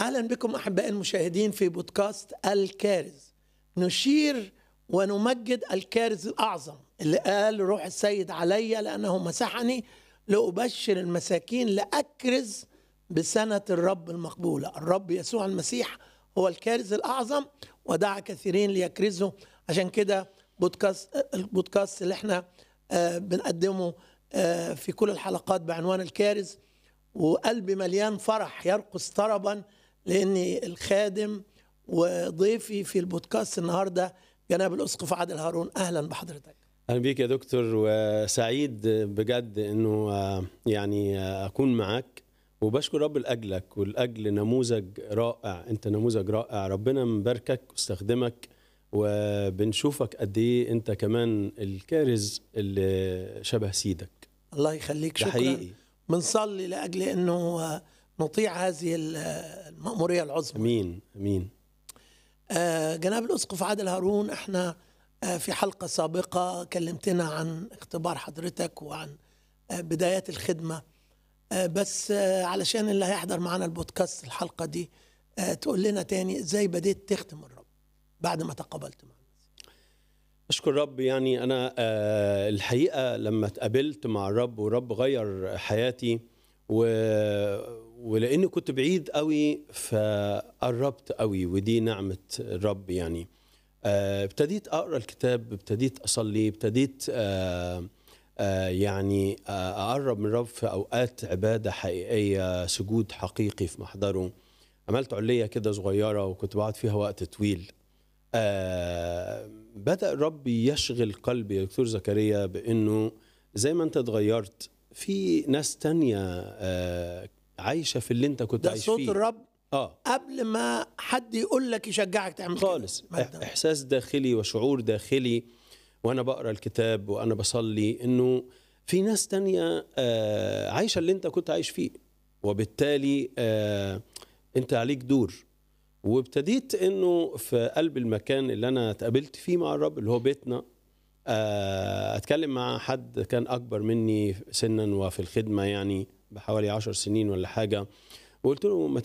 اهلا بكم احبائي المشاهدين في بودكاست الكارز نشير ونمجد الكارز الاعظم اللي قال روح السيد علي لانه مسحني لابشر المساكين لاكرز بسنه الرب المقبوله الرب يسوع المسيح هو الكارز الاعظم ودعا كثيرين ليكرزوا عشان كده بودكاست البودكاست اللي احنا آه، بنقدمه آه، في كل الحلقات بعنوان الكارز وقلبي مليان فرح يرقص طربا لاني الخادم وضيفي في البودكاست النهارده جناب الاسقف عادل هارون اهلا بحضرتك اهلا بيك يا دكتور وسعيد بجد انه آه، يعني آه، اكون معاك وبشكر رب لاجلك ولاجل نموذج رائع انت نموذج رائع ربنا مباركك واستخدمك وبنشوفك قد ايه انت كمان الكارز اللي شبه سيدك الله يخليك ده شكرا حقيقي بنصلي لاجل انه آه، نطيع هذه ال- المأمورية العظمى امين امين آه، جناب الاسقف عادل هارون احنا آه، في حلقه سابقه كلمتنا عن اختبار حضرتك وعن آه، بدايات الخدمه آه، بس آه، علشان اللي هيحضر معنا البودكاست الحلقه دي آه، تقول لنا تاني ازاي بديت تخدم الرب بعد ما تقابلت معنا اشكر رب يعني انا آه، الحقيقه لما اتقابلت مع الرب والرب غير حياتي و... ولاني كنت بعيد قوي فقربت قوي ودي نعمه الرب يعني آه، ابتديت اقرا الكتاب ابتديت اصلي ابتديت آه، آه، يعني آه، اقرب من الرب في اوقات عباده حقيقيه سجود حقيقي في محضره عملت عليه كده صغيره وكنت بقعد فيها وقت طويل آه بدأ الرب يشغل قلبي يا دكتور زكريا بأنه زي ما أنت اتغيرت في ناس تانية آه عايشة في اللي أنت كنت ده عايش صوت فيه الرب آه قبل ما حد يقول لك يشجعك تعمل كده. خالص ما ده. إحساس داخلي وشعور داخلي وأنا بقرأ الكتاب وأنا بصلي إنه في ناس تانية آه عايشة اللي أنت كنت عايش فيه وبالتالي آه أنت عليك دور وابتديت انه في قلب المكان اللي انا اتقابلت فيه مع الرب اللي هو بيتنا آه، اتكلم مع حد كان اكبر مني سنا وفي الخدمه يعني بحوالي عشر سنين ولا حاجه وقلت له ما